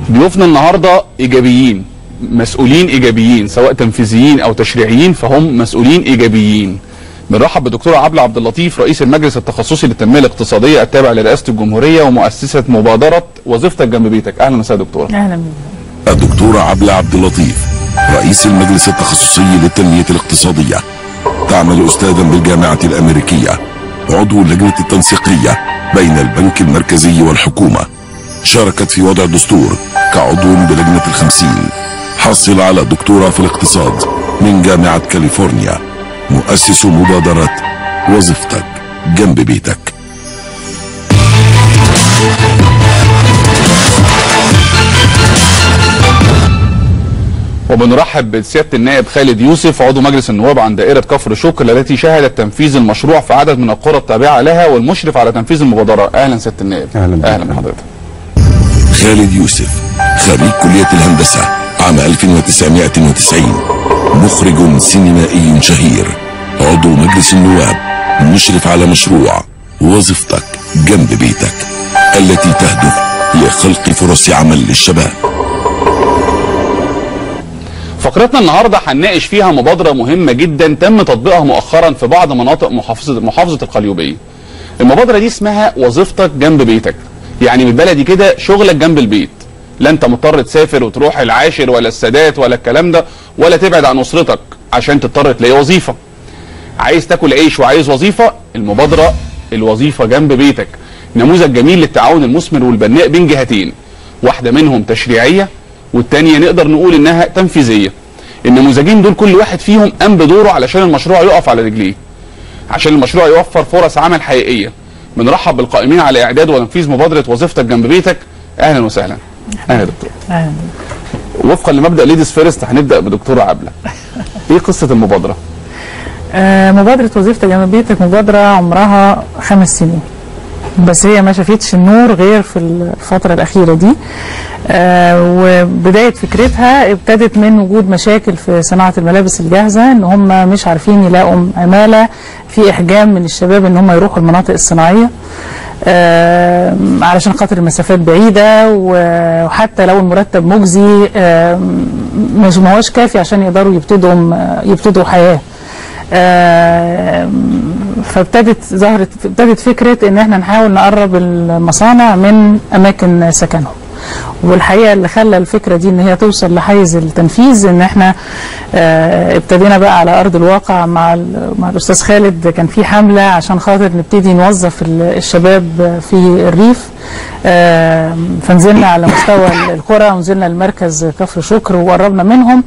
ضيوفنا النهارده ايجابيين مسؤولين ايجابيين سواء تنفيذيين او تشريعيين فهم مسؤولين ايجابيين بنرحب بدكتوره عبله عبد اللطيف رئيس المجلس التخصصي للتنميه الاقتصاديه التابع لرئاسه الجمهوريه ومؤسسه مبادره وظيفتك جنب بيتك اهلا وسهلا دكتوره اهلا بك الدكتورة عبلة عبد اللطيف رئيس المجلس التخصصي للتنمية الاقتصادية تعمل أستاذا بالجامعة الأمريكية عضو اللجنة التنسيقية بين البنك المركزي والحكومة شاركت في وضع الدستور كعضو بلجنة الخمسين حصل على دكتوراه في الاقتصاد من جامعة كاليفورنيا مؤسس مبادرة وظيفتك جنب بيتك وبنرحب بسياده النائب خالد يوسف عضو مجلس النواب عن دائره كفر شكر التي شهدت تنفيذ المشروع في عدد من القرى التابعه لها والمشرف على تنفيذ المبادره اهلا سياده النائب أهلا بك. اهلا بحضرتك خالد يوسف خريج كلية الهندسة عام 1990 مخرج سينمائي شهير عضو مجلس النواب مشرف على مشروع وظيفتك جنب بيتك التي تهدف لخلق فرص عمل للشباب فقرتنا النهارده هنناقش فيها مبادره مهمه جدا تم تطبيقها مؤخرا في بعض مناطق محافظه محافظه القليوبيه. المبادره دي اسمها وظيفتك جنب بيتك. يعني بالبلدي كده شغلك جنب البيت. لا انت مضطر تسافر وتروح العاشر ولا السادات ولا الكلام ده ولا تبعد عن اسرتك عشان تضطر تلاقي وظيفه. عايز تاكل عيش وعايز وظيفه المبادره الوظيفه جنب بيتك. نموذج جميل للتعاون المثمر والبناء بين جهتين. واحده منهم تشريعيه والتانية نقدر نقول انها تنفيذيه النموذجين دول كل واحد فيهم قام بدوره علشان المشروع يقف على رجليه عشان المشروع يوفر فرص عمل حقيقيه بنرحب بالقائمين على اعداد وتنفيذ مبادره وظيفتك جنب بيتك اهلا وسهلا اهلا يا دكتور اهلا بك وفقا لمبدا ليديز فيرست هنبدا بدكتوره عبله ايه قصه المبادره آه مبادرة وظيفتك جنب بيتك مبادرة عمرها خمس سنين بس هي ما شافتش النور غير في الفترة الأخيرة دي آه وبداية فكرتها ابتدت من وجود مشاكل في صناعة الملابس الجاهزة ان هم مش عارفين يلاقوا عمالة في إحجام من الشباب ان هم يروحوا المناطق الصناعية آه علشان خاطر المسافات بعيدة و- وحتى لو المرتب مجزي آه مش ما هوش كافي عشان يقدروا يبتدوا يبتدوا حياة آه، فابتدت ظهرت ابتدت فكره ان احنا نحاول نقرب المصانع من اماكن سكنهم والحقيقه اللي خلى الفكره دي ان هي توصل لحيز التنفيذ ان احنا آه، ابتدينا بقى على ارض الواقع مع ال- مع الاستاذ خالد كان في حمله عشان خاطر نبتدي نوظف ال- الشباب في الريف آه، فنزلنا على مستوى القرى ونزلنا المركز كفر شكر وقربنا منهم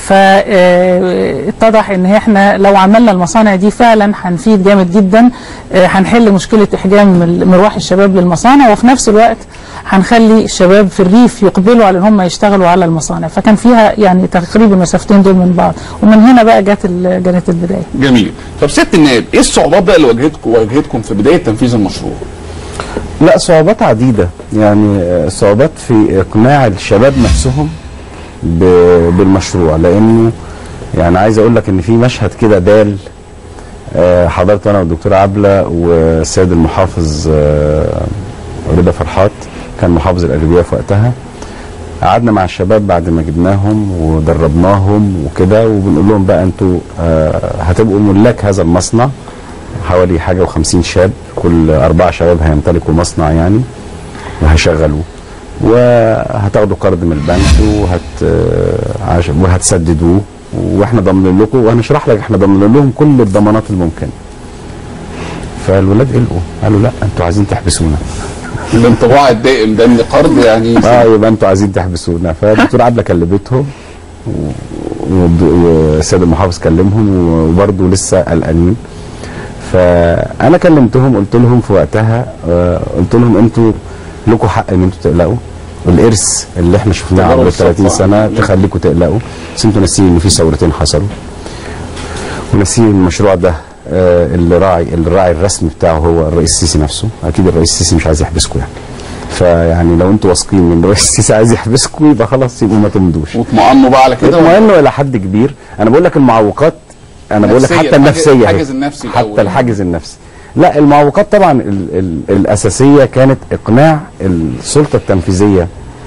فاتضح ان احنا لو عملنا المصانع دي فعلا هنفيد جامد جدا آه، هنحل مشكله احجام ال- مروح الشباب للمصانع وفي نفس الوقت هنخلي الشباب في الريف يقبلوا على ان هم يشتغلوا على المصانع فكان فيها يعني تقريبا المسافتين دول من بعض ومن هنا بقى جت ال- جت البدايه جميل طب سياده النائب ايه الصعوبات بقى اللي واجهتكم واجهتكم في بدايه تنفيذ المشروع لا صعوبات عديدة يعني آه، صعوبات في إقناع الشباب نفسهم ب- بالمشروع لأنه يعني عايز أقول لك إن في مشهد كده دال آه، حضرت أنا والدكتورة عبلة والسيد المحافظ آه، رضا فرحات كان محافظ القليوبية في وقتها قعدنا مع الشباب بعد ما جبناهم ودربناهم وكده وبنقول لهم بقى انتوا آه، هتبقوا ملاك هذا المصنع حوالي حاجه و50 شاب كل اربعه شباب هيمتلكوا مصنع يعني وهيشغلوه وهتاخدوا قرض من البنك وهت آه، عش- وهتسددوه واحنا ضامنين لكم وهنشرح لك احنا ضامنين لهم كل الضمانات الممكنه فالولاد قلقوا قالوا لا انتوا عايزين تحبسونا الانطباع الدائم ده ان قرض يعني اه يبقى انتوا عايزين تحبسونا فالدكتور عبله كلمتهم و- والد- والسيد المحافظ كلمهم وبرضه لسه قلقانين فانا كلمتهم قلت لهم في وقتها آه، قلت لهم انتوا لكم حق ان انتوا تقلقوا الارث اللي احنا شفناه تجارب عبر الصدفة 30 سنه يعني. تخليكم تقلقوا بس انتوا ناسيين ان في ثورتين حصلوا وناسيين المشروع ده آه، اللي راعي الراعي الرسمي بتاعه هو الرئيس السيسي نفسه اكيد الرئيس السيسي مش عايز يحبسكم يعني فيعني لو انتوا واثقين ان الرئيس السيسي عايز يحبسكم يبقى خلاص يبقوا ما تمدوش واطمئنوا بقى على كده اطمئنوا الى حد كبير انا بقول لك المعوقات انا بقول لك نفسية، حتى الحاجز- النفسيه اهي. الحاجز النفسي الأول. حتى الحاجز النفسي لا المعوقات طبعا ال ال الاساسيه كانت اقناع السلطه التنفيذيه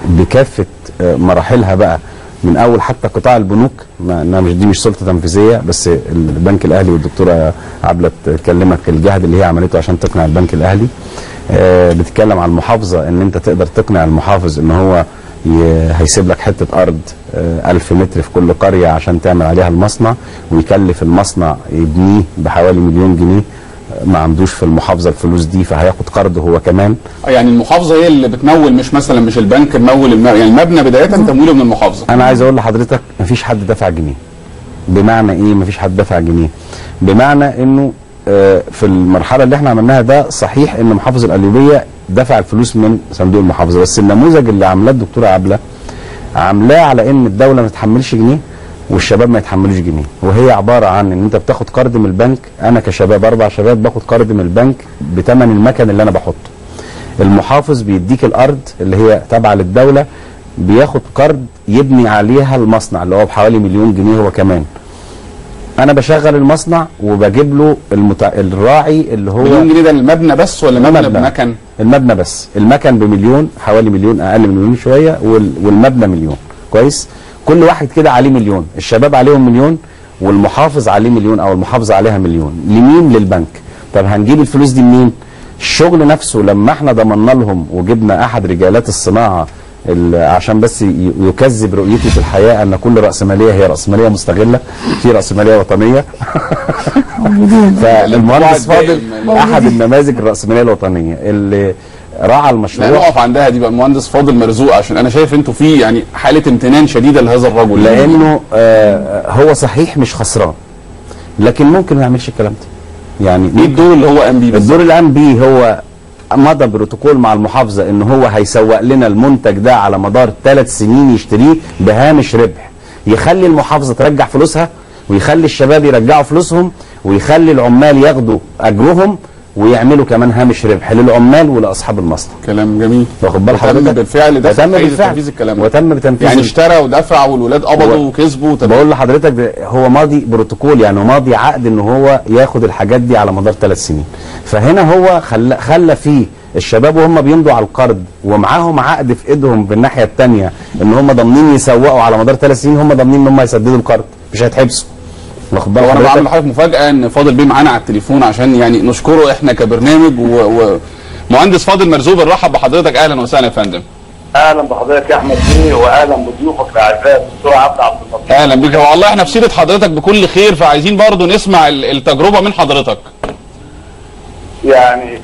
بكافه آه، مراحلها بقى من اول حتى قطاع البنوك ما انها مش دي مش سلطه تنفيذيه بس البنك الاهلي والدكتوره عبله تكلمك الجهد اللي هي عملته عشان تقنع البنك الاهلي آه، بتتكلم عن المحافظه ان انت تقدر تقنع المحافظ ان هو ي- هيسيب لك حته ارض آه، ألف متر في كل قريه عشان تعمل عليها المصنع ويكلف المصنع يبنيه بحوالي مليون جنيه آه، ما عندوش في المحافظه الفلوس دي فهياخد قرض هو كمان يعني المحافظه هي اللي بتمول مش مثلا مش البنك ممول الم... يعني المبنى بدايه تمويله من المحافظه انا عايز اقول لحضرتك مفيش حد دفع جنيه بمعنى ايه مفيش حد دفع جنيه بمعنى انه آه، في المرحله اللي احنا عملناها ده صحيح ان محافظ القليوبيه دفع الفلوس من صندوق المحافظه بس النموذج اللي عاملاه الدكتوره عبله عاملاه على ان الدوله ما تحملش جنيه والشباب ما يتحملوش جنيه وهي عباره عن ان انت بتاخد قرض من البنك انا كشباب اربع شباب باخد قرض من البنك بثمن المكن اللي انا بحطه المحافظ بيديك الارض اللي هي تابعه للدوله بياخد قرض يبني عليها المصنع اللي هو بحوالي مليون جنيه هو كمان انا بشغل المصنع وبجيب له المتع... الراعي اللي هو مليون جنيه ده المبنى بس ولا مبنى المبنى. بمكن؟ المبنى بس المكن بمليون حوالي مليون اقل من مليون شويه وال... والمبنى مليون كويس كل واحد كده عليه مليون الشباب عليهم مليون والمحافظ عليه مليون او المحافظه عليها مليون لمين للبنك طب هنجيب الفلوس دي منين الشغل نفسه لما احنا ضمننا لهم وجبنا احد رجالات الصناعه ال- عشان بس ي- يكذب رؤيتي في الحياه ان كل راسماليه هي راسماليه مستغله في راسماليه وطنيه فالمهندس فاضل احد النماذج الراسماليه الوطنيه اللي راعى لا المشروع نقف عندها دي بقى المهندس فاضل مرزوق عشان انا شايف انتوا في يعني حاله امتنان شديده لهذا الرجل لانه آه هو صحيح مش خسران لكن ممكن ما يعملش الكلام ده يعني ايه الدور اللي هو قام بيه بالظبط؟ الدور اللي قام بيه هو مضى بروتوكول مع المحافظه ان هو هيسوق لنا المنتج ده على مدار ثلاث سنين يشتريه بهامش ربح يخلي المحافظه ترجع فلوسها ويخلي الشباب يرجعوا فلوسهم ويخلي العمال ياخدوا اجرهم ويعملوا كمان هامش ربح للعمال ولاصحاب المصنع كلام جميل واخد بال وتم حضرتك بالفعل ده وتم في حيز بالفعل تنفيذ الكلام ده. وتم بتنفيذ يعني ال- اشترى ودفع والولاد قبضوا و- وكسبوا طب بقول لحضرتك ده هو ماضي بروتوكول يعني ماضي عقد ان هو ياخد الحاجات دي على مدار ثلاث سنين فهنا هو خلى خلى فيه الشباب وهم بيمضوا على القرض ومعاهم عقد في ايدهم بالناحيه الثانيه ان هم ضامنين يسوقوا على مدار ثلاث سنين هم ضامنين ان هم يسددوا القرض مش هيتحبسوا واخد بال وانا بعمل حضرتك لحضرتك مفاجاه ان فاضل بيه معانا على التليفون عشان يعني نشكره احنا كبرنامج و... و... مهندس فاضل مرزوق بنرحب بحضرتك اهلا وسهلا يا فندم اهلا بحضرتك يا احمد بيه واهلا بضيوفك الاعزاء الدكتور عبد عبد اللطيف اهلا بيك والله احنا في سيره حضرتك بكل خير فعايزين برضه نسمع ال- التجربه من حضرتك يعني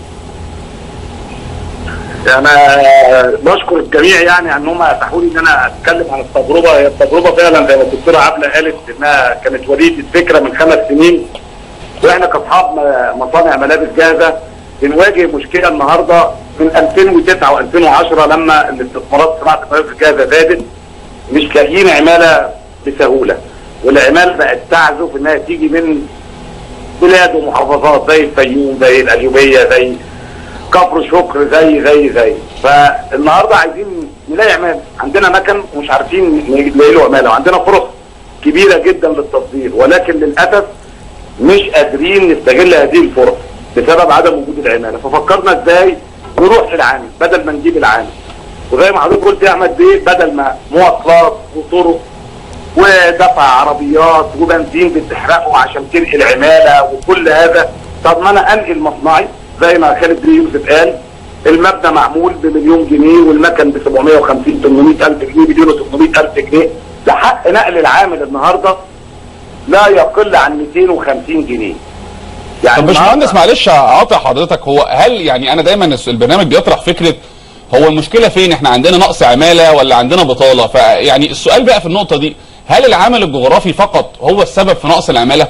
انا بشكر الجميع يعني ان هم اتاحوا لي ان انا اتكلم عن التجربه هي التجربه فعلا زي ما الدكتوره عبله قالت انها كانت وليده فكره من خمس سنين واحنا كاصحاب م- مصانع ملابس جاهزه بنواجه مشكله النهارده من 2009 و2010 لما الاستثمارات في صناعه الملابس الجاهزه زادت مش لاقيين عماله بسهوله والعماله بقت تعزف انها تيجي من بلاد ومحافظات زي الفيوم زي القليوبيه زي كفر شكر زي زي زي فالنهارده عايزين نلاقي عماله عندنا مكن ومش عارفين نلاقي له عماله وعندنا فرص كبيره جدا للتصدير ولكن للاسف مش قادرين نستغل هذه الفرص بسبب عدم وجود العماله ففكرنا ازاي نروح للعامل بدل ما نجيب العامل وزي ما حضرتك قلت يا احمد بيه بدل ما مواصلات وطرق ودفع عربيات وبنزين بتحرقه عشان تنقل عماله وكل هذا طب ما انا انقل مصنعي زي ما خالد بن يوسف قال المبنى معمول بمليون جنيه والمكن ب 750 800 الف جنيه مليون و 800 الف جنيه ده حق نقل العامل النهارده لا يقل عن 250 جنيه يعني طب مش النهاردة- مهندس معلش اقاطع حضرتك هو هل يعني انا دايما الس- البرنامج بيطرح فكره هو المشكله فين احنا عندنا نقص عماله ولا عندنا بطاله فيعني السؤال بقى في النقطه دي هل العامل الجغرافي فقط هو السبب في نقص العماله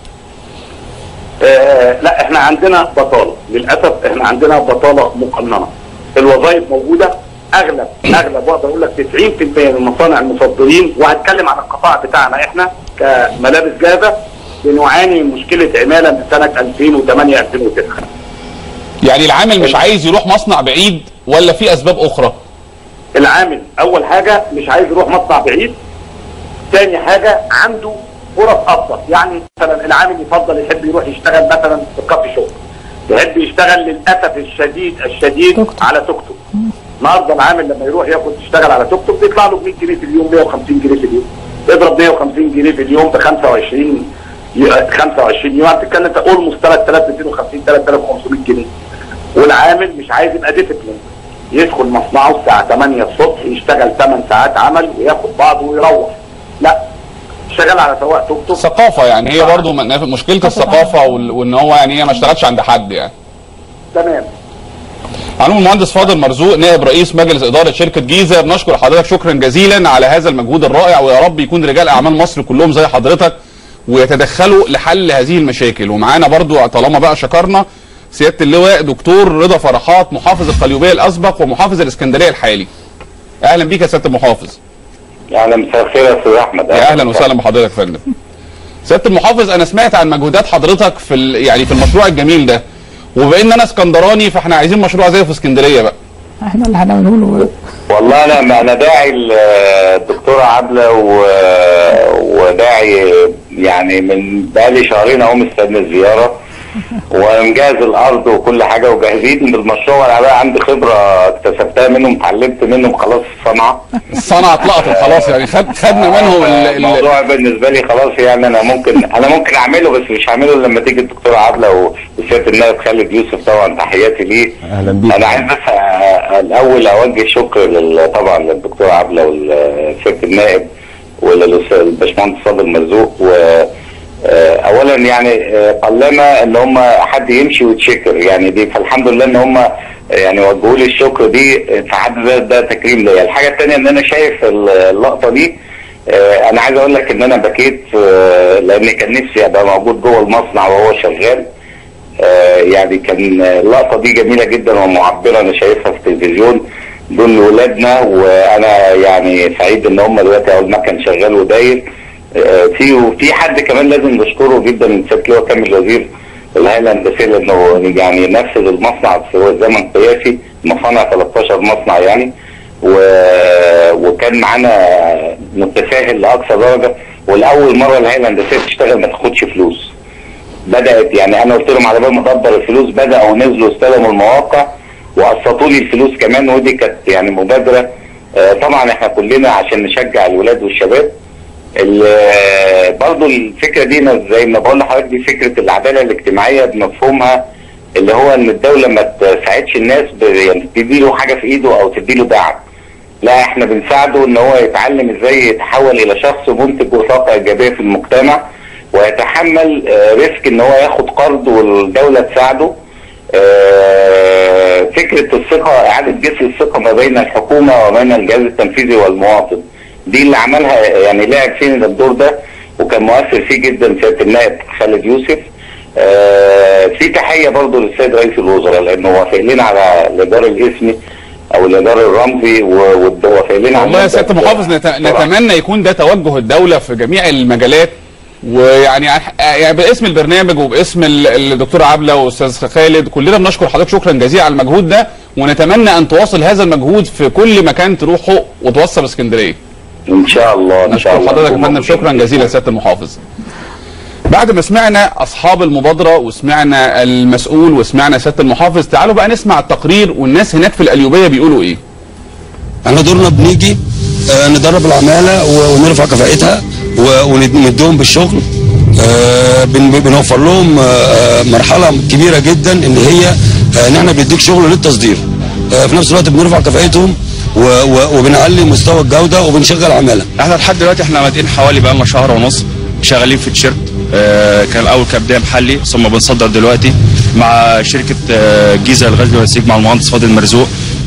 آه لا احنا عندنا بطاله للاسف احنا عندنا بطاله مقننه الوظائف موجوده اغلب اغلب واقدر اقول لك 90% من مصانع المصدرين وهتكلم عن القطاع بتاعنا احنا كملابس جاهزه بنعاني من مشكله عماله من سنه 2008 2009 يعني العامل مش عايز يروح مصنع بعيد ولا في اسباب اخرى العامل اول حاجه مش عايز يروح مصنع بعيد تاني حاجه عنده فرص افضل يعني مثلا العامل يفضل يحب يروح يشتغل مثلا في كافي شوب يحب يشتغل للاسف الشديد الشديد توك توك. على توك توك النهارده العامل لما يروح ياخد يشتغل على توك توك بيطلع له ب 100 جنيه في اليوم 150 جنيه في اليوم اضرب 150 جنيه في اليوم ب 25 ي- 25 يوم بتتكلم في اولموست 3250 3500 جنيه والعامل مش عايز يبقى ديسيبلين يدخل مصنعه الساعه 8 الصبح يشتغل 8 ساعات عمل وياخد بعضه ويروح لا اشتغل على سواق توك توك ثقافه يعني هي برضو من- مشكله الثقافه وال- وان هو يعني هي ما اشتغلش عند حد يعني تمام علوم المهندس فاضل مرزوق نائب رئيس مجلس اداره شركه جيزه بنشكر حضرتك شكرا جزيلا على هذا المجهود الرائع ويا رب يكون رجال اعمال مصر كلهم زي حضرتك ويتدخلوا لحل هذه المشاكل ومعانا برضو طالما بقى شكرنا سياده اللواء دكتور رضا فرحات محافظ القليوبيه الاسبق ومحافظ الاسكندريه الحالي اهلا بيك يا سياده المحافظ اهلا مساء الخير يا استاذ احمد يا اهلا وسهلا بحضرتك يا فندم سياده المحافظ انا سمعت عن مجهودات حضرتك في ال- يعني في المشروع الجميل ده وبما ان انا اسكندراني فاحنا عايزين مشروع زيه في اسكندريه بقى احنا اللي هنعمله له والله انا انا داعي الدكتوره عبله و... وداعي يعني من بقالي شهرين اهو مستني الزياره ومجهز الارض وكل حاجه وجاهزين بالمشروع وانا بقى عندي خبره اكتسبتها منهم اتعلمت منهم خلاص الصنعه الصنعه اتلقطت خلاص يعني خد خدنا منهم ال- ال- الموضوع بالنسبه لي خلاص يعني انا ممكن انا ممكن اعمله بس مش هعمله إلا لما تيجي الدكتوره عبله وسياده النائب خالد يوسف طبعا تحياتي ليه اهلا بيك انا عايز بس أ- الاول اوجه شكر لل- طبعا للدكتور عبله والسياده النائب وللباشمهندس فاضل مرزوق و آه، اولا يعني آه، قلما ان هم حد يمشي ويتشكر يعني دي فالحمد لله ان هم يعني وجهوا لي الشكر دي في حد ذات ده تكريم ليا الحاجه الثانيه ان انا شايف اللقطه دي آه، انا عايز اقول لك ان انا بكيت آه، لان كان نفسي ابقى موجود جوه المصنع وهو شغال آه، يعني كان اللقطه دي جميله جدا ومعبره انا شايفها في التلفزيون دول ولادنا وانا يعني سعيد ان هم دلوقتي اول ما كان شغال وداير آه، في وفي حد كمان لازم نشكره جدا سياده اللواء كامل وزير الهيئه الهندسيه لانه يعني نفذ المصنع في زمن قياسي مصانع 13 مصنع يعني و... وكان معانا متساهل لاقصى درجه والاول مره الهيئه الهندسيه تشتغل ما تاخدش فلوس بدات يعني انا قلت لهم على بال ما ادبر الفلوس بداوا نزلوا استلموا المواقع وقسطوا لي الفلوس كمان ودي كانت يعني مبادره آه، طبعا احنا كلنا عشان نشجع الولاد والشباب ال- برضو الفكره دي أنا زي ما بقول لحضرتك دي فكره العداله الاجتماعيه بمفهومها اللي هو ان الدوله ما تساعدش الناس ب- يعني تدي له حاجه في ايده او تدي له دعم لا احنا بنساعده ان هو يتعلم ازاي يتحول الى شخص منتج وطاقه ايجابيه في المجتمع ويتحمل آه، ريسك ان هو ياخد قرض والدوله تساعده آه، فكره الثقه اعاده جسر الثقه ما بين الحكومه وبين الجهاز التنفيذي والمواطن دي اللي عملها يعني لعب فينا الدور ده وكان مؤثر فيه جدا سياده النائب خالد يوسف آه، في تحيه برضه للسيد رئيس الوزراء لانه وافق لنا على الايجار الاسمي او الايجار الرمزي و- ووافق لنا على والله يا سياده المبدأ المحافظ نت- بصراحة. نتمنى يكون ده توجه الدوله في جميع المجالات ويعني ع- يعني باسم البرنامج وباسم ال- الدكتور عبله واستاذ خالد كلنا بنشكر حضرتك شكرا جزيلا على المجهود ده ونتمنى ان تواصل هذا المجهود في كل مكان تروحه وتوصل اسكندريه ان شاء الله ان شاء نشكر الله حضرتك يا نكون فندم موجودين. شكرا جزيلا يا سياده المحافظ بعد ما سمعنا اصحاب المبادره وسمعنا المسؤول وسمعنا سياده المحافظ تعالوا بقى نسمع التقرير والناس هناك في القليوبيه بيقولوا ايه احنا دورنا بنيجي آه، ندرب العماله و- ونرفع كفاءتها و- ونديهم بالشغل آه، بن- بنوفر لهم آه، آه، مرحله كبيره جدا اللي هي آه، ان احنا بنديك شغل للتصدير آه، في نفس الوقت بنرفع كفاءتهم و- و- وبنعلي مستوى الجوده وبنشغل عماله احنا لحد دلوقتي احنا بادئين حوالي بقى لنا شهر ونص شغالين في تيشيرت آه كان الاول كبدايه محلي ثم بنصدر دلوقتي مع شركه آه جيزه الغزل والنسيج مع المهندس فاضل مرزوق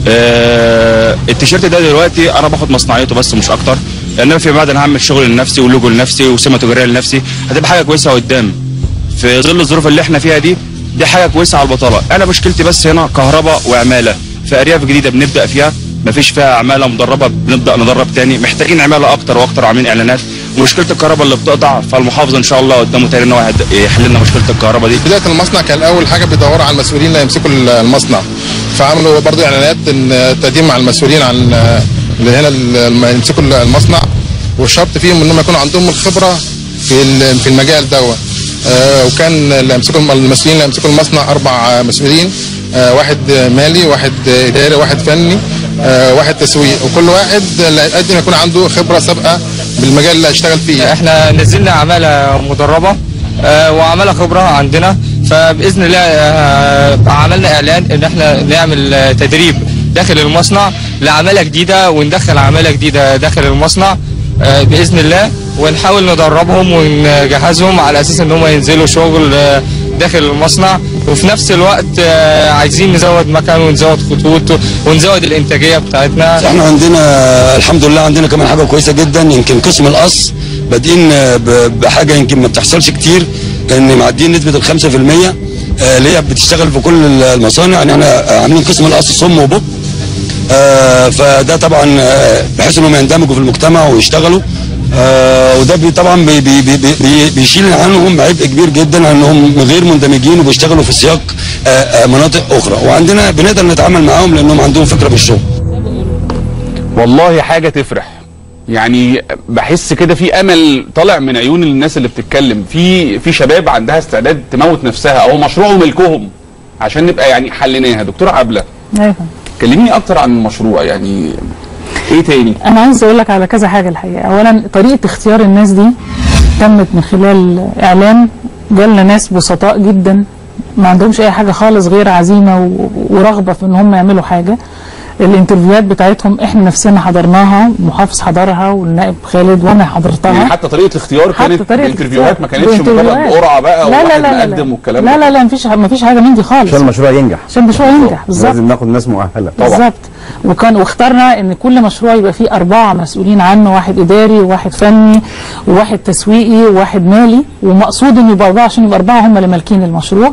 آه التيشيرت ده دلوقتي انا باخد مصنعيته بس مش اكتر لان انا فيما بعد انا هعمل شغل لنفسي ولوجو لنفسي وسمه تجاريه لنفسي هتبقى حاجه كويسه قدام في ظل الظروف اللي احنا فيها دي دي حاجه كويسه على البطاله انا مشكلتي بس هنا كهرباء وعماله في ارياف جديده بنبدا فيها مفيش فيها عماله مدربه بنبدا ندرب تاني محتاجين عماله اكتر واكتر عاملين اعلانات ومشكله الكهرباء اللي بتقطع فالمحافظ ان شاء الله قدامه تاني ان هو هيد- يحل لنا مشكله الكهرباء دي بدايه المصنع كان اول حاجه بيدوروا على المسؤولين اللي يمسكوا المصنع فعملوا برضه اعلانات ان تقديم مع المسؤولين عن اللي هنا اللي يمسكوا المصنع والشرط فيهم انهم يكونوا عندهم الخبره في ال- في المجال دوت آه، وكان اللي يمسكوا الم- المسؤولين اللي يمسكوا المصنع اربع آه، مسؤولين آه، واحد مالي واحد اداري واحد فني آه، واحد تسويق وكل واحد اللي هيقدم يكون عنده خبره سابقه بالمجال اللي هيشتغل فيه احنا نزلنا عماله مدربه آه، وعماله خبره عندنا فباذن الله آه، عملنا اعلان ان احنا نعمل آه، تدريب داخل المصنع لعماله جديده وندخل عماله جديده داخل المصنع آه، باذن الله ونحاول ندربهم ونجهزهم على اساس ان هم ينزلوا شغل آه، داخل المصنع وفي نفس الوقت آه، عايزين نزود مكان ونزود خطوط ونزود الانتاجيه بتاعتنا احنا عندنا الحمد لله عندنا كمان حاجه كويسه جدا يمكن قسم القص بادئين ب- بحاجه يمكن ما بتحصلش كتير ان معديين نسبه ال 5% آه، اللي هي بتشتغل في كل المصانع يعني احنا عاملين قسم القص صم وبق آه، فده طبعا آه، بحيث انهم يندمجوا في المجتمع ويشتغلوا آه، وده بي طبعا بي بي بي بي بيشيل عنهم عبء كبير جدا انهم غير مندمجين وبيشتغلوا في سياق آه، آه، مناطق اخرى وعندنا بنقدر نتعامل معاهم لانهم عندهم فكره بالشغل والله حاجه تفرح يعني بحس كده في امل طالع من عيون الناس اللي بتتكلم في في شباب عندها استعداد تموت نفسها او مشروع ملكهم عشان نبقى يعني حليناها دكتور عبله ايوه كلميني اكتر عن المشروع يعني ايه تاني انا عايز اقول لك على كذا حاجه الحقيقه اولا طريقه اختيار الناس دي تمت من خلال اعلان جالنا ناس بسطاء جدا ما عندهمش اي حاجه خالص غير عزيمه و- ورغبه في ان هم يعملوا حاجه الانترفيوهات بتاعتهم احنا نفسنا حضرناها محافظ حضرها والنائب خالد وانا حضرتها يعني حتى طريقه الاختيار حتى كانت طريقة انترفيوهات ما الاختيار. كانتش مجرد بانترفيوهات. قرعه بقى لا لا وواحد لا لا مقدم لا والكلام لا ده لا لا مفيش مفيش حاجه من دي خالص عشان المشروع ينجح عشان المشروع ينجح بالظبط لازم ناخد ناس مؤهله بالظبط وكان واخترنا ان كل مشروع يبقى فيه اربعه مسؤولين عنه واحد اداري وواحد فني وواحد تسويقي وواحد مالي ومقصود ان يبقى اربعه عشان يبقى اربعه هم اللي مالكين المشروع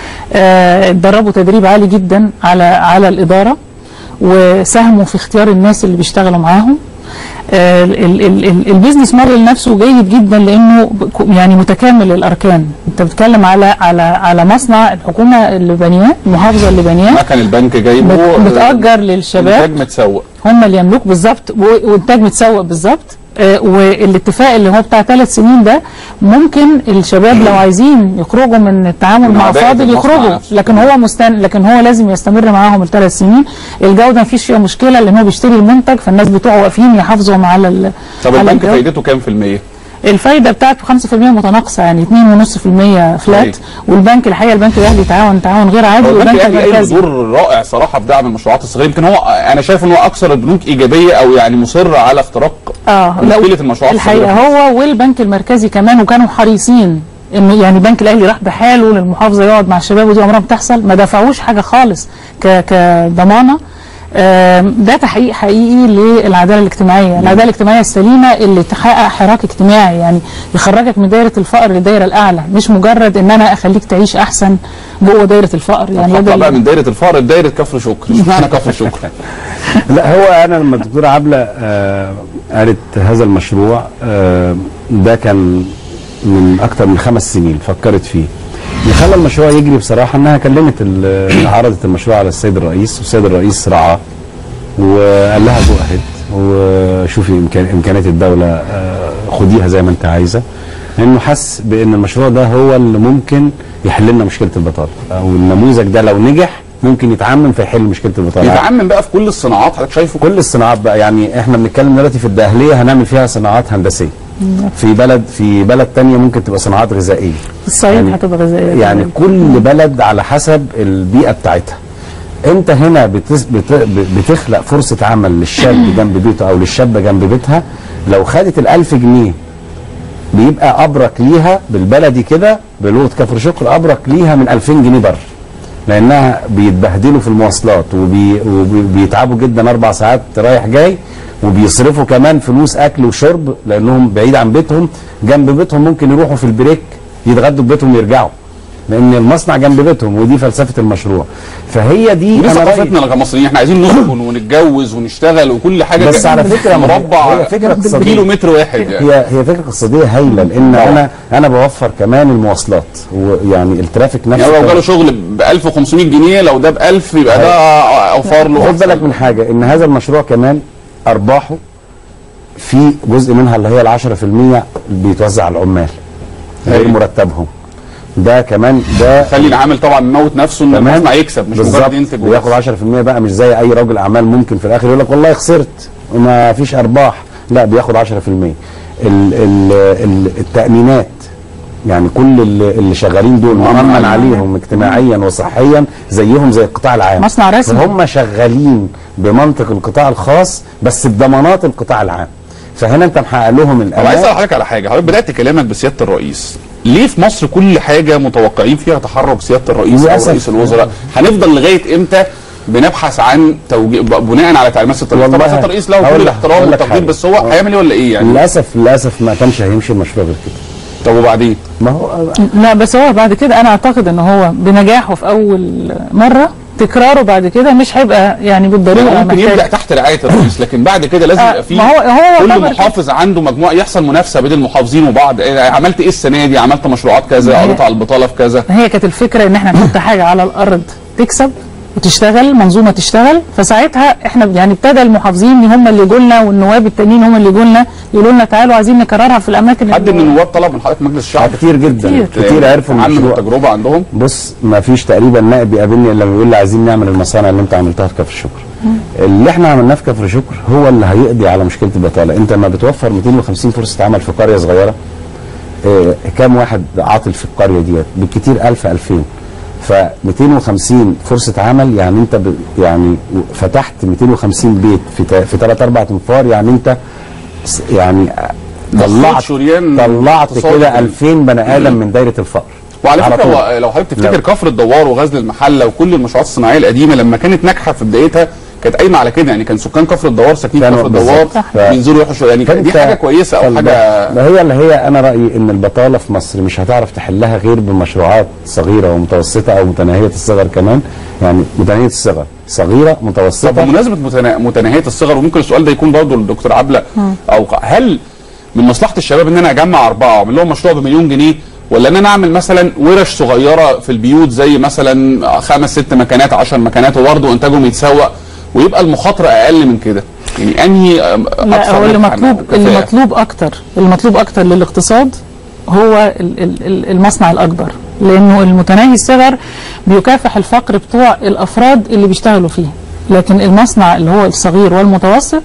آه، اتدربوا تدريب عالي جدا على على الاداره وساهموا في اختيار الناس اللي بيشتغلوا معاهم آه، ال- ال- ال- ال- البيزنس موديل نفسه جيد جدا لانه ب- يعني متكامل الاركان انت بتتكلم على على على مصنع الحكومه اللي بانياه المحافظه اللي بانياه ما كان البنك جايبه بت- بتأجر آه، للشباب انتاج متسوق هم اللي يملكوا بالظبط و- وانتاج متسوق بالظبط آه، والاتفاق اللي هو بتاع ثلاث سنين ده ممكن الشباب لو عايزين يخرجوا من التعامل من مع عباءة فاضل المصنع يخرجوا نفسه. لكن هو مستن لكن هو لازم يستمر معاهم الثلاث سنين الجوده مفيش فيها مشكله لان هو بيشتري المنتج فالناس بتوعه واقفين يحافظوا على ال طب على البنك الجودة. فايدته كام في المية؟ الفايده بتاعته 5% متناقصه يعني 2.5% فلات والبنك الحقيقه البنك الاهلي تعاون تعاون غير عادي هو البنك والبنك الاهلي قايم المركزي بدور رائع صراحه في دعم المشروعات الصغيره يمكن هو انا شايف ان هو اكثر البنوك ايجابيه او يعني مصر على اختراق اه لا، مشكله المشروعات الحقيقه الصغيره هو والبنك المركزي كمان وكانوا حريصين انه يعني البنك الاهلي راح بحاله للمحافظه يقعد مع الشباب ودي عمرها ما بتحصل ما دفعوش حاجه خالص ك كضمانه آم، ده تحقيق حقيقي للعداله الاجتماعيه، العداله الاجتماعيه السليمه اللي تحقق حراك اجتماعي يعني يخرجك من دايره الفقر للدايره الاعلى، مش مجرد ان انا اخليك تعيش احسن جوه دايره الفقر يعني يعني بدل- بقى من دايره الفقر لدايره كفر شكر اشمعنى كفر شكر؟ لا هو انا لما الدكتوره عبله آه قالت هذا المشروع آه ده كان من اكتر من خمس سنين فكرت فيه اللي خلى المشروع يجري بصراحه انها كلمت ال- عرضت المشروع على السيد الرئيس والسيد الرئيس رعاه وقال لها جو اهيد وشوفي إمكان امكانيات الدوله آه خديها زي ما انت عايزه لانه حس بان المشروع ده هو اللي ممكن يحل لنا مشكله البطاله او النموذج ده لو نجح ممكن يتعمم فيحل مشكله البطاله يتعمم بقى في كل الصناعات حضرتك شايفه كل الصناعات بقى يعني احنا بنتكلم دلوقتي في الداهليه هنعمل فيها صناعات هندسيه في بلد في بلد تانية ممكن تبقى صناعات غذائيه الصعيد يعني- هتبقى غذائيه يعني كل بلد على حسب البيئه بتاعتها انت هنا بتس بت بتخلق فرصه عمل للشاب جنب بيته او للشابه جنب بيتها لو خدت الألف جنيه بيبقى ابرك ليها بالبلدي كده بلغه كفر شكر ابرك ليها من 2000 جنيه بره لانها بيتبهدلوا في المواصلات وبي- وبيتعبوا جدا اربع ساعات رايح جاي وبيصرفوا كمان فلوس اكل وشرب لانهم بعيد عن بيتهم جنب بيتهم ممكن يروحوا في البريك يتغدوا في بيتهم ويرجعوا لان المصنع جنب بيتهم ودي فلسفه المشروع فهي دي ودي أنا رأيي- ثقافتنا كمصريين احنا عايزين نسكن ونتجوز ونشتغل وكل حاجه بس جنب على فكره ما هي- مربع هي فكره اقتصاديه كيلو متر واحد يعني هي هي فكره اقتصاديه هايله لان انا انا بوفر كمان المواصلات ويعني الترافيك نفسه يعني لو جاله شغل ب 1500 جنيه لو ده ب 1000 يبقى ده اوفر له خد أحسن. بالك من حاجه ان هذا المشروع كمان ارباحه في جزء منها اللي هي ال 10% بيتوزع على العمال غير أيوة. مرتبهم ده كمان ده خلي العامل طبعا يموت نفسه ان تمام. المصنع يكسب مش بالظبط مجرد ينتج وياخد 10% بقى مش زي اي راجل اعمال ممكن في الاخر يقول لك والله خسرت وما فيش ارباح لا بياخد 10% ال ال ال التامينات يعني كل اللي, اللي شغالين دول مؤمن عليهم اجتماعيا وصحيا زيهم زي القطاع العام مصنع رسمي. فهم شغالين بمنطق القطاع الخاص بس بضمانات القطاع العام فهنا انت محقق لهم طب عايز اسال الامان حضرتك على حاجه حضرتك بدات كلامك بسياده الرئيس ليه في مصر كل حاجه متوقعين فيها تحرك سياده الرئيس او للأسف. رئيس الوزراء هنفضل لغايه امتى بنبحث عن توجيه ب- بناء على تعليمات سياده الرئيس طبعا والله سياده الرئيس له هقول كل لك- الاحترام هقول لك والتقدير حاجة. بس هو آه. هيعمل ايه ولا ايه يعني للاسف للاسف ما كانش هيمشي المشروع غير كده طب وبعدين ما هو لا بس هو بعد كده انا اعتقد ان هو بنجاحه في اول مره تكراره بعد كده مش هيبقى يعني بالضروره يعني ممكن محتاج- يبدا تحت رعايه الرئيس لكن بعد كده لازم آه، يبقى في ما هو- هو كل يعتبر محافظ عنده مجموعه يحصل منافسه بين المحافظين وبعض إيه، عملت ايه السنه دي عملت مشروعات كذا ما هي- قضيت على البطاله في كذا هي كانت الفكره ان احنا نحط حاجه على الارض تكسب وتشتغل منظومه تشتغل فساعتها احنا يعني ابتدى المحافظين هم اللي يجوا لنا والنواب التانيين هم اللي يجوا لنا يقولوا لنا تعالوا عايزين نكررها في الاماكن حد اللي- من النواب طلب من حضرتك مجلس الشعب كتير جدا كتير. كتير, عرفوا عنهم المشروع التجربه عندهم بص ما فيش تقريبا نائب يقابلني الا لما يقول لي عايزين نعمل المصانع اللي انت عملتها في كفر شكر اللي احنا عملناه في كفر شكر هو اللي هيقضي على مشكله البطاله انت ما بتوفر 250 فرصه عمل في قريه صغيره اه كام واحد عاطل في القريه ديت بالكتير 1000 2000 ف 250 فرصه عمل يعني انت ب يعني فتحت 250 بيت في تا- في 3 4 انفار يعني انت س- يعني طلعت شريان طلعت اقتصادي كده كده. 2000 بني ادم من دايره الفقر وعلى على فكره طول. هو لو حضرتك تفتكر لا. كفر الدوار وغزل المحله وكل المشروعات الصناعيه القديمه لما كانت ناجحه في بدايتها كانت قايمه على كده يعني كان سكان كفر الدوار ساكنين في كانوا كفر الدوار بالظبط. ف- بينزلوا يروحوا شوية. يعني دي فأنت- حاجه كويسه او فالب- حاجه ما هي اللي هي انا رايي ان البطاله في مصر مش هتعرف تحلها غير بمشروعات صغيره ومتوسطه او متناهيه الصغر كمان يعني متناهيه الصغر صغيره طب متوسطه بمناسبه متنا- متناهيه الصغر وممكن السؤال ده يكون برضه للدكتور عبله او ق- هل من مصلحه الشباب ان انا اجمع اربعه واعمل لهم مشروع بمليون جنيه ولا ان انا اعمل مثلا ورش صغيره في البيوت زي مثلا خمس ست مكانات 10 مكانات وبرضه انتاجهم يتسوق ويبقى المخاطره اقل من كده يعني انهي أم- لا أكثر هو اللي نجحاً مطلوب أو اللي كفاءة؟ مطلوب اكتر اللي مطلوب اكتر للاقتصاد هو ال- ال- ال- المصنع الاكبر لانه المتناهي الصغر بيكافح الفقر بتوع الافراد اللي بيشتغلوا فيه لكن المصنع اللي هو الصغير والمتوسط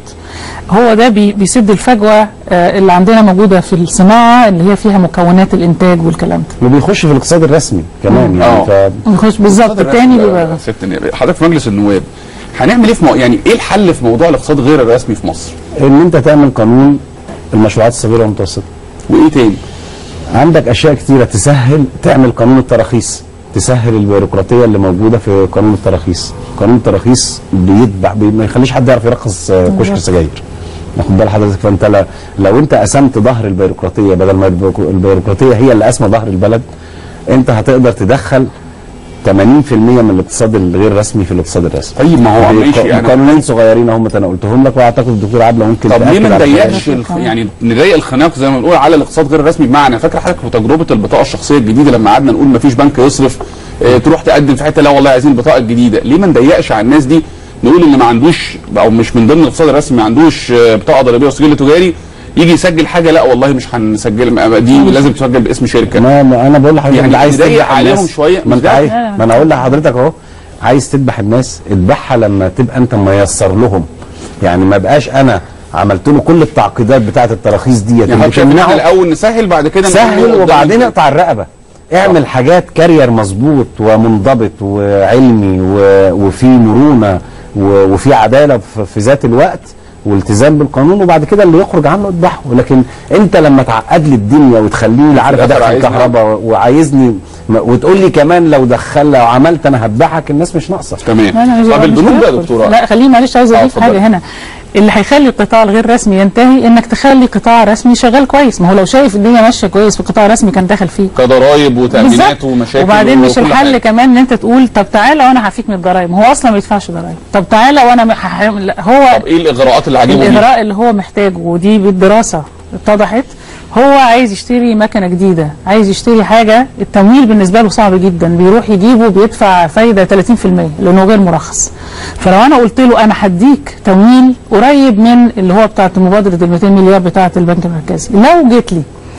هو ده بي- بيسد الفجوه آه، اللي عندنا موجوده في الصناعه اللي هي فيها مكونات الانتاج والكلام ده وبيخش في الاقتصاد الرسمي كمان آه. يعني ف نخش بالظبط الاقتصاد التاني الرسمي بيبقى بقى ست نيابة. حضرتك في مجلس النواب هنعمل ايه في مو... يعني ايه الحل في موضوع الاقتصاد غير الرسمي في مصر؟ ان انت تعمل قانون المشروعات الصغيره والمتوسطه وايه تاني؟ عندك اشياء كتيره تسهل تعمل قانون التراخيص تسهل البيروقراطيه اللي موجوده في قانون التراخيص قانون التراخيص بيتبع بي ما يخليش حد يعرف يرخص آه، كشك سجاير واخد بال حضرتك فانت لا لو انت قسمت ظهر البيروقراطيه بدل ما البيروق- البيروقراطيه هي اللي قاسمه ظهر البلد انت هتقدر تدخل 80% من الاقتصاد الغير رسمي في الاقتصاد الرسمي طيب ما هو ماشي يعني انا قانونين صغيرين هم انا قلتهم لك واعتقد الدكتور عبله ممكن طب ليه تأكد ما على الكلام. نضيقش الخ... يعني نضيق الخناق زي ما بنقول على الاقتصاد غير الرسمي بمعنى فاكر حضرتك في تجربه البطاقه الشخصيه الجديده لما قعدنا نقول ما فيش بنك يصرف اه تروح تقدم في حته لا والله عايزين البطاقه الجديده ليه ما نضيقش على الناس دي نقول اللي ما عندوش او مش من ضمن الاقتصاد الرسمي ما عندوش اه، بطاقه ضريبيه وسجل تجاري يجي يسجل حاجه لا والله مش هنسجل ما- دي لازم تسجل باسم شركه ما ما انا بقول لحضرتك يعني اللي عايز نضيق تذبح عليهم الناس. شوية، ما مش انت ده؟ عايز لا، لا. ما انا اقول لحضرتك اهو عايز تذبح الناس اذبحها لما تبقى انت ميسر لهم يعني ما بقاش انا عملت له كل التعقيدات بتاعه التراخيص ديت يعني اللي حضرتك شايف إن احنا تمنعه الاول نسهل بعد كده نقول سهل قدام وبعدين الكل. اقطع الرقبه اعمل حاجات كارير مظبوط ومنضبط وعلمي و- وفي مرونه و- وفي عداله في- في ذات الوقت والتزام بالقانون وبعد كده اللي يخرج عنه اذبحه لكن انت لما تعقد لي الدنيا وتخليني لا عارف الآخر ادخل عايزني- كهرباء وعايزني م- وتقول لي كمان لو دخل لو عملت انا هذبحك الناس مش ناقصه تمام لا لا مش طب مش البنوك بقى يا هيدخل. دكتوره لا خليني معلش عايز آه، اضيف اتفضل. حاجه هنا اللي هيخلي القطاع الغير رسمي ينتهي انك تخلي قطاع رسمي شغال كويس ما هو لو شايف الدنيا ماشيه كويس في قطاع رسمي كان داخل فيه كضرايب وتامينات بالظبط. ومشاكل وبعدين مش وكل الحل حاجة. كمان ان انت تقول طب تعالى وانا هفيك من الضرايب ما هو اصلا ما بيدفعش ضرايب طب تعالى وانا م- هح- لا، هو طب ايه الاغراءات اللي هجيبه بيها؟ الاغراء اللي هو محتاجه ودي بالدراسه اتضحت هو عايز يشتري مكنه جديده عايز يشتري حاجه التمويل بالنسبه له صعب جدا بيروح يجيبه بيدفع فايده 30% لانه غير مرخص فلو انا قلت له انا هديك تمويل قريب من اللي هو بتاعت مبادره ال 200 مليار بتاعه البنك المركزي لو جيت لي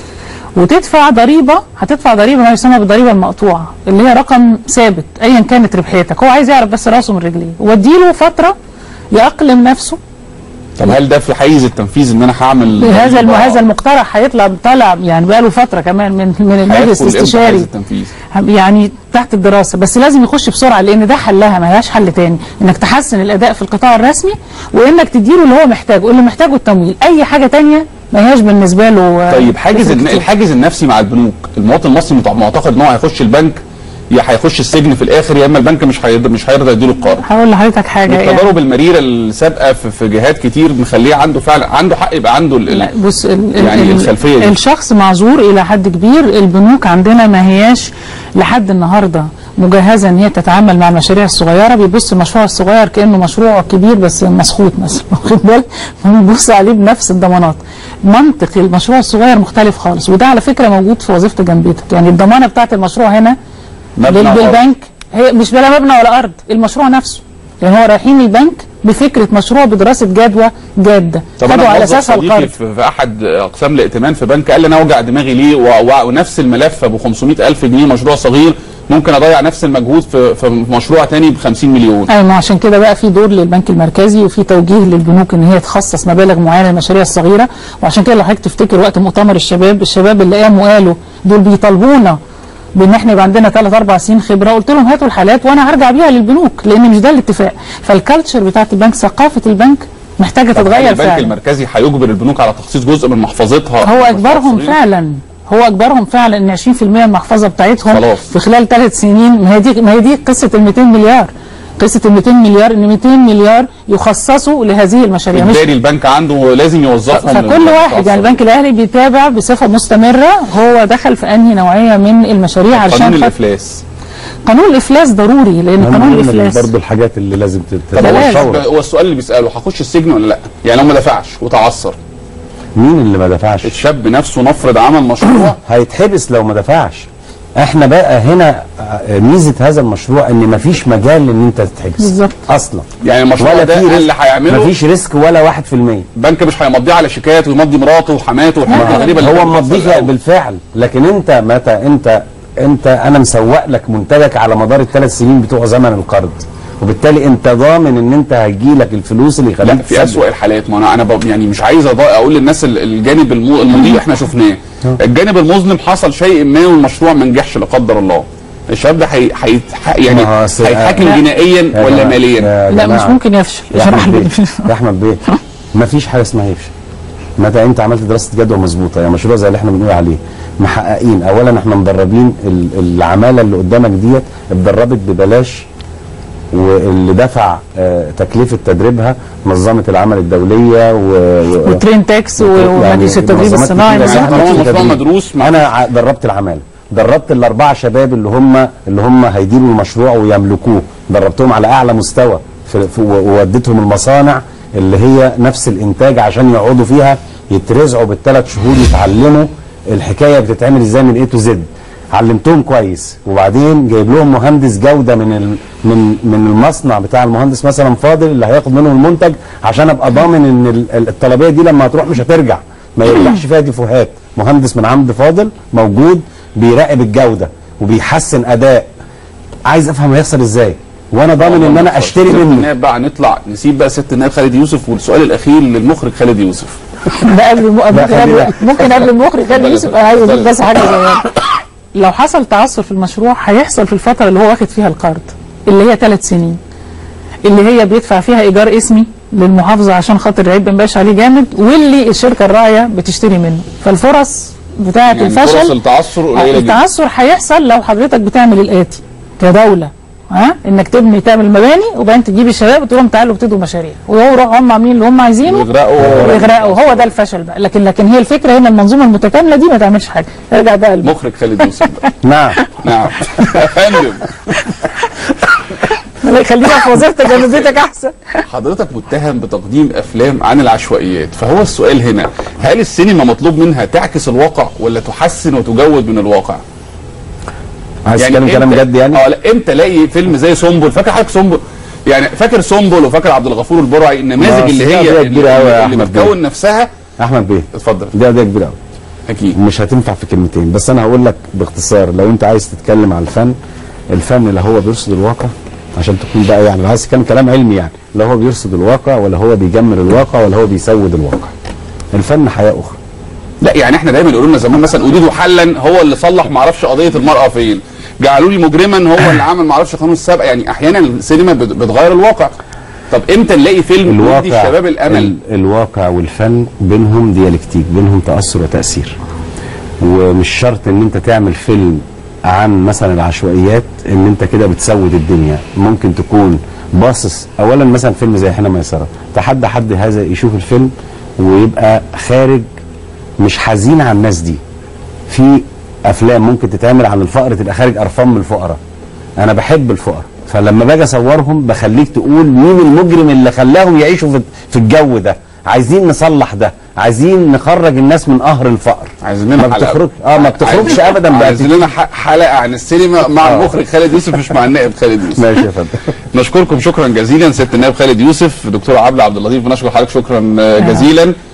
وتدفع ضريبه هتدفع ضريبه ما يسمى بالضريبه المقطوعه اللي هي رقم ثابت ايا كانت ربحيتك هو عايز يعرف بس راسه من رجليه واديله فتره يأقلم نفسه طب هل ده في حيز التنفيذ ان انا هعمل هذا الم- ضريبة؟ هذا المقترح هيطلع طالع يعني بقى له فتره كمان من من المجلس هيدخل إمتى حيز الاستشاري التنفيذ يعني تحت الدراسه بس لازم يخش بسرعه لان ده حلها ما لهاش حل تاني انك تحسن الاداء في القطاع الرسمي وانك تديله اللي هو محتاجه اللي محتاجه التمويل اي حاجه تانية ما هياش بالنسبه له آه، طيب حاجز تفرق الن- كتير. الحاجز النفسي مع البنوك المواطن المصري متع- معتقد ان هو هيخش البنك يا هيخش السجن في الاخر يا اما البنك مش هيرضى مش هيرضى يديله القرض هقول لحضرتك حاجه يعني والتجارب المريره السابقه في, في جهات كتير مخليه عنده فعلا عنده حق يبقى عنده ال- لا ال- بص ال ال يعني ال الخلفية دي. الشخص معذور الى حد كبير البنوك عندنا ما هياش لحد النهارده مجهزه ان هي تتعامل مع المشاريع الصغيره بيبص المشروع الصغير كانه مشروع كبير بس مسخوط مثلا واخد بالك بيبص عليه بنفس الضمانات منطق المشروع الصغير مختلف خالص وده على فكره موجود في وظيفه جنبيتك يعني الضمانه بتاعت المشروع هنا مبنى بال- أو أرض. بالبنك هي مش بلا مبنى ولا ارض المشروع نفسه يعني هو رايحين البنك بفكره مشروع بدراسه جدوى جاده طب خدوا انا على موظف اساسها صديقي القرض في, في احد اقسام الائتمان في بنك قال لي انا اوجع دماغي ليه و- و- ونفس الملف ابو 500000 جنيه مشروع صغير ممكن اضيع نفس المجهود في, في مشروع تاني ب 50 مليون ايوه ما عشان كده بقى في دور للبنك المركزي وفي توجيه للبنوك ان هي تخصص مبالغ معينه للمشاريع الصغيره وعشان كده لو حضرتك تفتكر وقت مؤتمر الشباب الشباب اللي قاموا قالوا دول بيطالبونا بان احنا يبقى عندنا ثلاث اربع سنين خبره قلت لهم هاتوا الحالات وانا هرجع بيها للبنوك لان مش ده الاتفاق فالكالتشر بتاعت البنك ثقافه البنك محتاجه طب هل تتغير البنك فعلا المركزي هيجبر البنوك على تخصيص جزء من محفظتها هو للمشروع اجبرهم الصغير؟ فعلا هو اجبرهم فعلا ان 20% من المحفظه بتاعتهم خلاص. في خلال ثلاث سنين ما هي دي ما هي دي قصه ال 200 مليار قصه ال 200 مليار ان 200 مليار يخصصوا لهذه المشاريع مش بالتالي البنك عنده لازم يوظفهم فكل للمشروع واحد يعني الصغير. البنك الاهلي بيتابع بصفه مستمره هو دخل في انهي نوعيه من المشاريع قانون عشان خاطر- الافلاس قانون الافلاس ضروري لان قانون الافلاس برضه الحاجات اللي لازم طب ده هو لازم. الشاب- هو السؤال اللي بيساله هخش السجن ولا لا؟ يعني لو ما دفعش وتعثر مين اللي ما دفعش الشاب نفسه نفرض عمل مشروع هيتحبس لو ما دفعش احنا بقى هنا آه، ميزه هذا المشروع ان مفيش مجال ان انت تتحبس بالظبط. اصلا يعني المشروع ولا ده في اللي ريسك هيعمله مفيش ريسك ولا واحد في المية البنك مش هيمضيه على شيكات ويمضي مراته وحماته والحاجات ما الغريبه اللي هو كانت بتحصل مضيف الأول. بالفعل لكن انت متى انت انت انا مسوق لك منتجك على مدار الثلاث سنين بتوع زمن القرض وبالتالي انت ضامن ان انت هيجي لك الفلوس اللي لا يخليك في تسدد. اسوأ الحالات ما انا انا ب- يعني مش عايز أض- اقول للناس ال- الجانب المو- المضيء احنا شفناه الجانب المظلم حصل شيء ما والمشروع ما نجحش لا قدر الله الشباب ده هي هي يعني ما هو أصل- هيتحاكم لا. جنائيا يا ولا جماعة- ماليا يا لا مش جماعة. ممكن يفشل يا شرح احمد لي. بيه يا احمد بيه مفيش حاجه اسمها يفشل متى انت عملت دراسه جدوى مظبوطه يعني مشروع زي اللي احنا بنقول عليه محققين اولا احنا مدربين ال- العماله اللي قدامك ديت اتدربت ببلاش واللي دفع آه، تكلفه تدريبها منظمه العمل الدوليه و... و... وترين تاكس يعني ومجلس التدريب منظمات الصناعي كتيرة مثلا يعني طالما في المشروع تدريب. مدروس مع- انا ع- دربت العماله دربت الاربعه شباب اللي هم اللي هم هيديروا المشروع ويملكوه دربتهم على اعلى مستوى في في و- ووديتهم المصانع اللي هي نفس الانتاج عشان يقعدوا فيها يترزعوا بالثلاث شهور يتعلموا الحكايه بتتعمل ازاي من اي تو زد علمتهم كويس وبعدين جايب لهم مهندس جوده من ال من من المصنع بتاع المهندس مثلا فاضل اللي هياخد منهم المنتج عشان ابقى ضامن ان ال- ال- الطلبيه دي لما هتروح مش هترجع ما يرجعش فيها ديفوهات مهندس من عمد فاضل موجود بيراقب الجوده وبيحسن اداء عايز افهم هيحصل ازاي وانا ضامن ان انا اشتري ست منه النائب بقى نطلع نسيب بقى ست النائب خالد يوسف والسؤال الاخير للمخرج خالد يوسف ده قبل الم... ممكن خلينا- قبل ممكن قبل المخرج كان اتفضل. يوسف عايز اتفضل. بس حاجه صغيره لو حصل تعثر في المشروع هيحصل في الفتره اللي هو واخد فيها القرض اللي هي ثلاث سنين اللي هي بيدفع فيها ايجار اسمي للمحافظه عشان خاطر العيب ما يبقاش عليه جامد واللي الشركه الراعيه بتشتري منه فالفرص بتاعه يعني فرص الفشل التعثر قليله جدا التعثر هيحصل لو حضرتك بتعمل الاتي كدوله ها انك تبني تعمل مباني وبعدين تجيب الشباب وتقول لهم تعالوا ابتدوا مشاريع ويروحوا هم عاملين اللي هم عايزينه ويغرقوا ويغرقوا هو ده الفشل بقى لكن لكن هي الفكره هنا المنظومه المتكامله دي ما تعملش حاجه ارجع بقى للم- مخرج خالد يوسف بقى. نعم نعم يا فندم خلينا في وظيفتك جنب بيتك احسن حضرتك متهم بتقديم افلام عن العشوائيات فهو السؤال هنا هل السينما مطلوب منها تعكس الواقع ولا تحسن وتجود من الواقع عايز تتكلم كلام إمتى- جد يعني اه لا امتى الاقي فيلم زي سنبل فاكر حضرتك سنبل يعني فاكر سنبل وفاكر عبد الغفور البرعي النماذج ما اللي أصل دي هي قضية كبيرة أوي يا اللي أحمد بتكون نفسها احمد بيه اتفضل دي قضيه كبيره قوي اكيد مش هتنفع في كلمتين بس انا هقول لك باختصار لو انت عايز تتكلم على الفن الفن لا هو بيرصد الواقع عشان تكون بقى يعني لو عايز تتكلم كلام علمي يعني لا هو بيرصد الواقع ولا هو بيجمل الواقع ولا هو بيسود الواقع الفن حياه اخرى لا يعني احنا دايما يقولوا لنا زمان مثلا اريد حلا هو اللي صلح ما اعرفش قضيه المراه فين جعلوا لي مجرما هو اللي عمل ما اعرفش قانون السابق يعني احيانا السينما بت- بتغير الواقع طب امتى نلاقي فيلم يدي الشباب الامل ال- الواقع والفن بينهم ديالكتيك بينهم تاثر وتاثير ومش شرط ان انت تعمل فيلم عن مثلا العشوائيات ان انت كده بتسود الدنيا ممكن تكون باصص اولا مثلا فيلم زي حين ميسره تحدى حد هذا يشوف الفيلم ويبقى خارج مش حزين على الناس دي في افلام ممكن تتعمل عن الفقر تبقى خارج قرفان من الفقراء انا بحب الفقراء فلما باجي اصورهم بخليك تقول مين المجرم اللي خلاهم يعيشوا في- في الجو ده عايزين نصلح ده عايزين نخرج الناس من قهر الفقر عايزين لنا ما حلقة. بتخرج اه ما بتخرجش عايزين- ابدا بقى عايزين لنا ح- حلقه عن السينما مع آه. المخرج خالد يوسف مش مع النائب خالد يوسف ماشي يا فندم نشكركم شكرا جزيلا سياده النائب خالد يوسف دكتور عبله عبد اللطيف بنشكر حضرتك شكرا آه، جزيلا